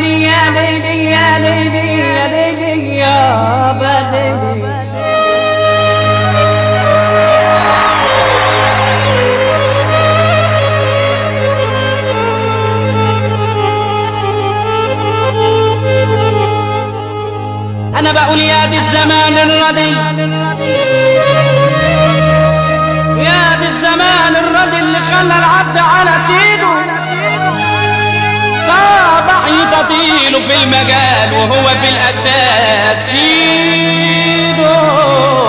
ليلي يا ليلي يا ليلي يا ليلي يا بدلي انا بقول يا دي الزمان الردي يا دي الزمان الردي اللي خلى العبد على سيده صابع يطيله في المجال وهو في الاساس سيده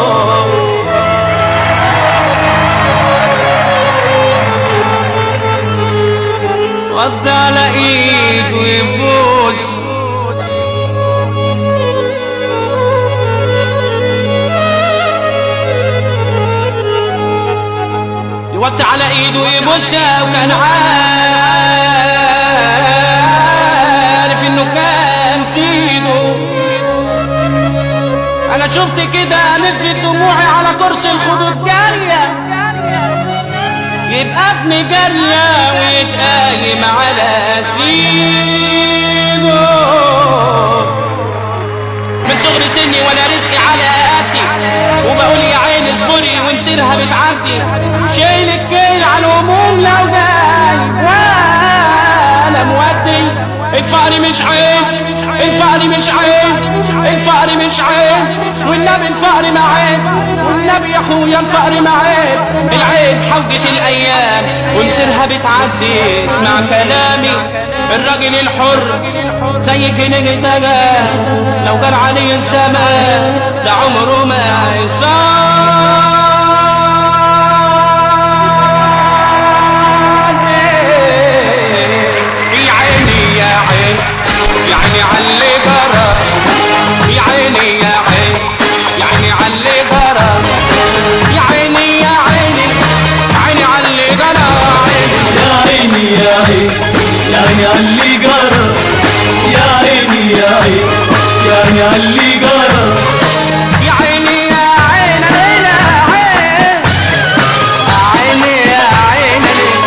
وضع على ايده يبوس يوطي على ايده يبوسها وكان عارف انه كان سيده انا شفت كده نزلت دموعي على كرسي الخدود جاريه يبقى ابني جاريه ويتقايم على سيده من صغر سني وانا رزقي على قدي وبقول يا عيني اصبري ومسيرها بتعدي شيل الكيل على الهموم لو جاي وانا مودي الفقر مش عيب الفقر مش عيب الفقر مش عيب والنبي الفقر ما عيب والنبي يا اخويا الفقر ما عيب العيب حوجة الايام ومسيرها بتعدي اسمع كلامي الراجل الحر زي كنج الدجا لو جال عليه الزمان ده عمره ما يصاب يا عيني يا عين يعني علي جرى يا عيني يا عين يعني علي جرى يا عيني يا عيني عيني علي جرى يا عيني يا عين يا عيني علي جرى يا عيني يا عين يا عيني علي جرى يا عيني يا عين عين عين عيني يا عين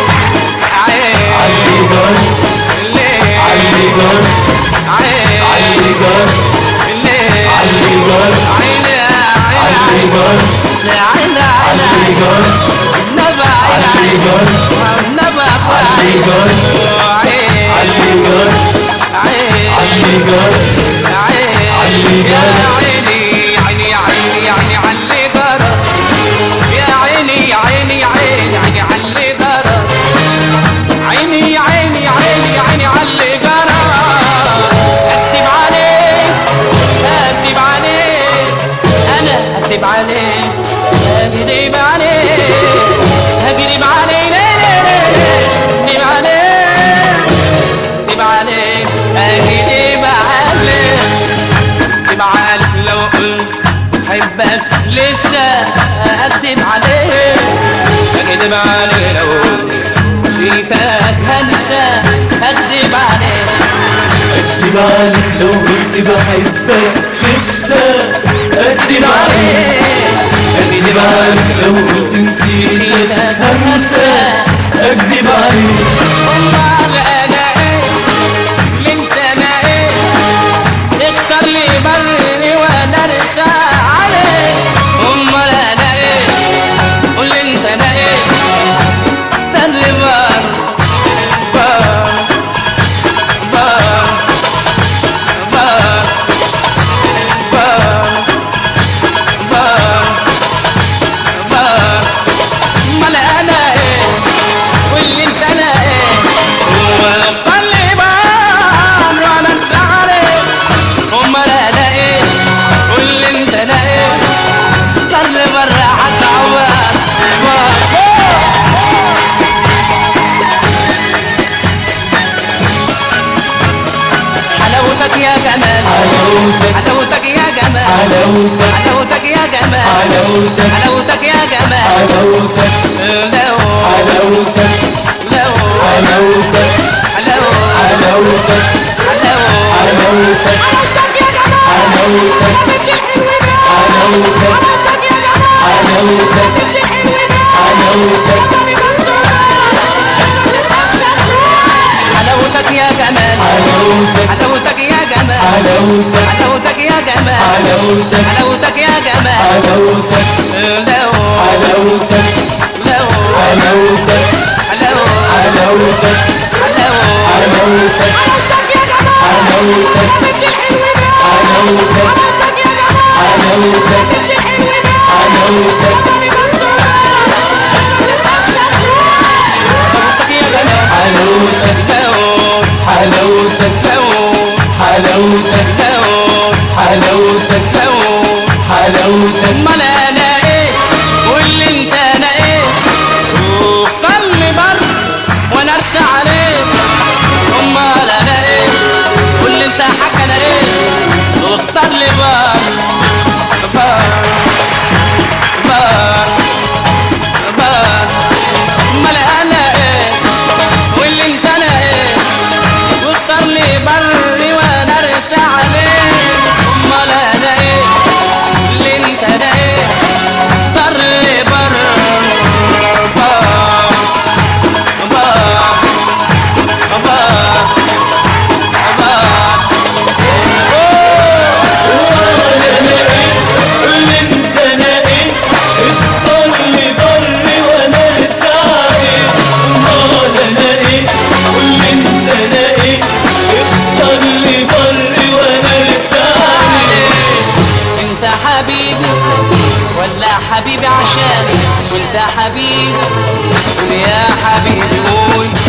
عين علي جرى ليه علي جرى عين علي جرى ليه علي جرى عين يا علي عين جرى عين علي عين جرى نبع علي جرى نبع علي جرى عين علي جرى عين علي جرى علي يا جرى عيني عيني عيني عيني علي جرى يا عيني يا عيني يا عيني عيني علي جرى عيني يا عيني يا عيني يا عيني علي جرى اكتب عليك اكتب عليك انا اكتب عليك اكتب عليك اكتب عليك ليه ليه ليه اكتب عليك اكتب عليك اكتب عليك اكتب عليك لو قلت حبك لسه اكتب عليك اكتب عليك لو قلت نسيتك هنسى اكتب عليك اكتب عليك لو قلت بحبك لسه اكتب عليك اكتب عليك لو قلت نسيتك هنسى اكتب عليك امال انا ايه اللي انت انا ايه اختار لي بري وانا ارسى عليك امال انا ايه قول لي انت انا ايه ده اللي بار بار بار بار بار بار بار امال انا ايه قول لي انت انا ايه واختار لي بار وانا ارسى عليك امال انا ايه قول لي انت انا ايه اختار لي بره حتى عوار حلاوتك يا جمال حلاوتك حلاوتك يا جمال حلاوتك حلاوتك يا جمال حلاوتك حلاوتك يا جمال حلاوتك لو حلاوتك لو حلاوتك لو حلاوتك لو حلاوتك حلاوتك يا جمال حلاوتك حلاوتك حلاوتك حلاوتك حلاوتك يا جمال حلاوتك حلاوتك حلاوتك حلاوتك يا جمال حلاوتك حلاوتك يا جمال حلاوتك لو حلاوتك لو حلاوتك لو حلاوتك لو حلاوتك حلاوتك يا جمال حلاوتك بنت الحلوين حلاوتك حلاوتك يا جمال حلاوتك بنت الحلوين حلاوتك أنا منصورة حلاوتك يا جمال حلاوتك لو حلاوتك لو حلاوتك لو حلاوتك لو حلاوتك امال انا ايه واللي انت انا ايه وقلبي بر وانا ارسى عليك امال انا ايه واللي انت حكى انا ايه واختار لي بر بر بر بر امال انا ايه واللي انت انا ايه واختار لي بر وانا ارسى عليك امال انا ايه اللي انت انا ايه اختار لي بر بر بر بر بر اللي انت انا ايه اختار لي بر وانا سعيد امال انا ايه اللي انت انا ايه اختار لي بر وانا سعيد انت حبيبي ولا حبيبي عشاني وانت حبيبي قول يا حبيبي قول